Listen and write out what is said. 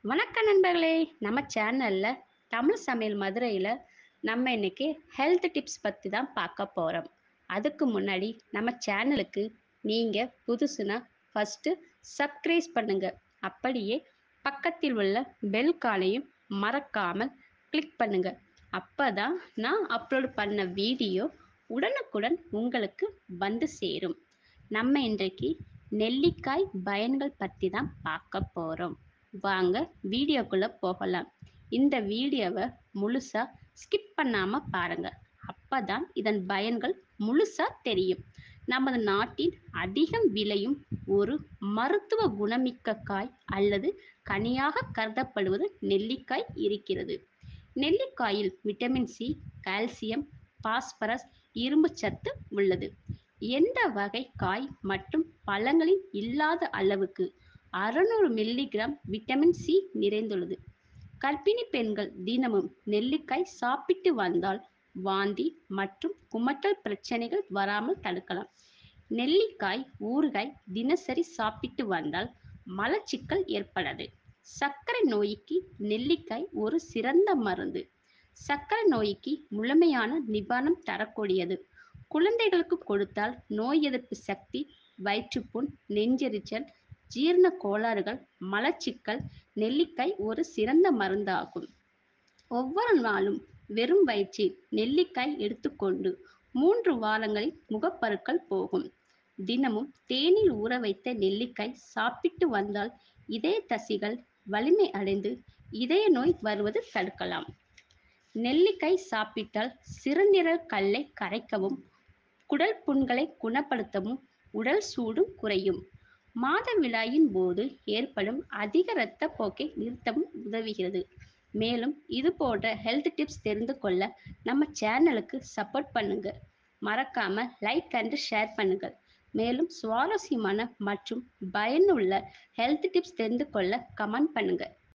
வணக்கம் நண்பர்களே நம்ம சேனல்ல தமிழ் சமையல் மதுரையில் நம்ம இன்னைக்கு ஹெல்த் டிப்ஸ் பற்றி தான் பார்க்க போகிறோம் அதுக்கு முன்னாடி நம்ம சேனலுக்கு நீங்கள் புதுசுனா ஃபஸ்ட்டு சப்ஸ்கிரைப் பண்ணுங்க அப்படியே பக்கத்தில் உள்ள பெல் காலையும் மறக்காமல் கிளிக் பண்ணுங்க அப்போ தான் நான் அப்லோட் பண்ண வீடியோ உடனுக்குடன் உங்களுக்கு வந்து சேரும் நம்ம இன்றைக்கு நெல்லிக்காய் பயன்கள் பற்றி தான் பார்க்க போகிறோம் வாங்க வீடியோக்குள்ளே போகலாம் இந்த வீடியோவை முழுசாக ஸ்கிப் பண்ணாமல் பாருங்கள் அப்போ தான் இதன் பயன்கள் முழுசாக தெரியும் நமது நாட்டின் அதிகம் விளையும் ஒரு மருத்துவ குணமிக்க காய் அல்லது கனியாக கருதப்படுவது நெல்லிக்காய் இருக்கிறது நெல்லிக்காயில் விட்டமின் சி கால்சியம் பாஸ்பரஸ் இரும்பு சத்து உள்ளது எந்த வகை காய் மற்றும் பழங்களில் இல்லாத அளவுக்கு அறுநூறு மில்லிகிராம் விட்டமின் சி நிறைந்துள்ளது கர்ப்பிணி பெண்கள் தினமும் நெல்லிக்காய் சாப்பிட்டு வந்தால் வாந்தி மற்றும் குமட்டல் பிரச்சனைகள் வராமல் தடுக்கலாம் நெல்லிக்காய் ஊறுகாய் தினசரி சாப்பிட்டு வந்தால் மலச்சிக்கல் ஏற்படாது சர்க்கரை நோய்க்கு நெல்லிக்காய் ஒரு சிறந்த மருந்து சர்க்கரை நோய்க்கு முழுமையான நிவாரணம் தரக்கூடியது குழந்தைகளுக்கு கொடுத்தால் நோய் எதிர்ப்பு சக்தி வயிற்றுப்புண் நெஞ்செரிச்சல் ஜீரண கோளாறுகள் மலச்சிக்கல் நெல்லிக்காய் ஒரு சிறந்த மருந்தாகும் ஒவ்வொரு நாளும் வெறும் வயிற்றில் நெல்லிக்காய் எடுத்துக்கொண்டு மூன்று வாரங்களில் முகப்பருக்கள் போகும் தினமும் தேனில் ஊற வைத்த நெல்லிக்காய் சாப்பிட்டு வந்தால் இதய தசிகள் வலிமை அடைந்து இதய நோய் வருவது தடுக்கலாம் நெல்லிக்காய் சாப்பிட்டால் சிறுநீரல் கல்லை கரைக்கவும் குடல் புண்களை குணப்படுத்தவும் உடல் சூடும் குறையும் மாதவிடாயின் போது ஏற்படும் அதிக இரத்த போக்கை நிறுத்தவும் உதவுகிறது மேலும் இது போன்ற ஹெல்த் டிப்ஸ் தெரிந்து கொள்ள நம்ம சேனலுக்கு சப்போர்ட் பண்ணுங்க மறக்காம லைக் அண்ட் ஷேர் பண்ணுங்கள் மேலும் சுவாரஸ்யமான மற்றும் பயனுள்ள ஹெல்த் டிப்ஸ் தெரிந்து கொள்ள கமெண்ட் பண்ணுங்க